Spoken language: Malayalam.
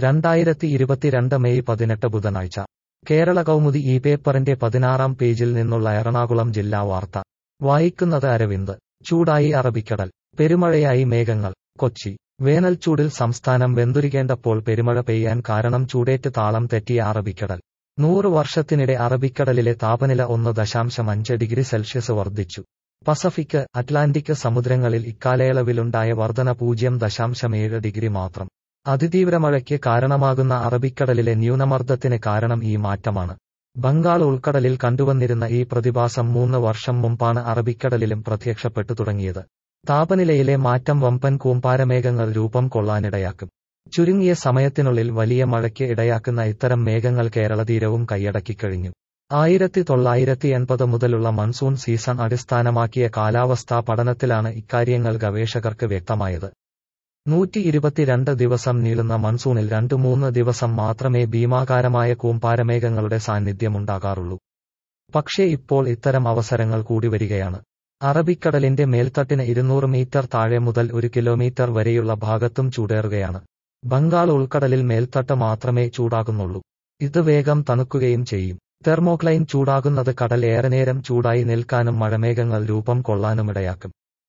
രണ്ടായിരത്തി ഇരുപത്തിരണ്ട് മെയ് പതിനെട്ട് ബുധനാഴ്ച കേരള കൗമുദി ഈ പേപ്പറിന്റെ പതിനാറാം പേജിൽ നിന്നുള്ള എറണാകുളം ജില്ലാ വാർത്ത വായിക്കുന്നത് അരവിന്ദ് ചൂടായി അറബിക്കടൽ പെരുമഴയായി മേഘങ്ങൾ കൊച്ചി വേനൽച്ചൂടിൽ സംസ്ഥാനം വെന്തുരുകേണ്ടപ്പോൾ പെരുമഴ പെയ്യാൻ കാരണം ചൂടേറ്റ് താളം തെറ്റിയ അറബിക്കടൽ നൂറ് വർഷത്തിനിടെ അറബിക്കടലിലെ താപനില ഒന്ന് ദശാംശം അഞ്ച് ഡിഗ്രി സെൽഷ്യസ് വർദ്ധിച്ചു പസഫിക് അറ്റ്ലാന്റിക് സമുദ്രങ്ങളിൽ ഇക്കാലയളവിലുണ്ടായ വർധന പൂജ്യം ദശാംശം ഏഴ് ഡിഗ്രി മാത്രം അതിതീവ്ര മഴയ്ക്ക് കാരണമാകുന്ന അറബിക്കടലിലെ ന്യൂനമർദ്ദത്തിന് കാരണം ഈ മാറ്റമാണ് ബംഗാൾ ഉൾക്കടലിൽ കണ്ടുവന്നിരുന്ന ഈ പ്രതിഭാസം മൂന്ന് വർഷം മുമ്പാണ് അറബിക്കടലിലും പ്രത്യക്ഷപ്പെട്ടു തുടങ്ങിയത് താപനിലയിലെ മാറ്റം വമ്പൻ കൂമ്പാരമേഘങ്ങൾ രൂപം കൊള്ളാനിടയാക്കും ചുരുങ്ങിയ സമയത്തിനുള്ളിൽ വലിയ മഴയ്ക്ക് ഇടയാക്കുന്ന ഇത്തരം മേഘങ്ങൾ കേരളതീരവും കൈയടക്കിക്കഴിഞ്ഞു ആയിരത്തി തൊള്ളായിരത്തി എൺപത് മുതലുള്ള മൺസൂൺ സീസൺ അടിസ്ഥാനമാക്കിയ കാലാവസ്ഥാ പഠനത്തിലാണ് ഇക്കാര്യങ്ങൾ ഗവേഷകർക്ക് വ്യക്തമായത് നൂറ്റി ഇരുപത്തിരണ്ട് ദിവസം നീളുന്ന മൺസൂണിൽ രണ്ടു മൂന്ന് ദിവസം മാത്രമേ ഭീമാകാരമായ കൂമ്പാരമേഘങ്ങളുടെ സാന്നിധ്യമുണ്ടാകാറുള്ളൂ പക്ഷേ ഇപ്പോൾ ഇത്തരം അവസരങ്ങൾ കൂടി വരികയാണ് അറബിക്കടലിന്റെ മേൽത്തട്ടിന് ഇരുന്നൂറ് മീറ്റർ താഴെ മുതൽ ഒരു കിലോമീറ്റർ വരെയുള്ള ഭാഗത്തും ചൂടേറുകയാണ് ബംഗാൾ ഉൾക്കടലിൽ മേൽത്തട്ട് മാത്രമേ ചൂടാകുന്നുള്ളൂ ഇത് വേഗം തണുക്കുകയും ചെയ്യും തെർമോക്ലൈൻ ചൂടാകുന്നത് കടൽ ഏറെ നേരം ചൂടായി നിൽക്കാനും മഴമേഘങ്ങൾ രൂപം കൊള്ളാനുമിടയാക്കും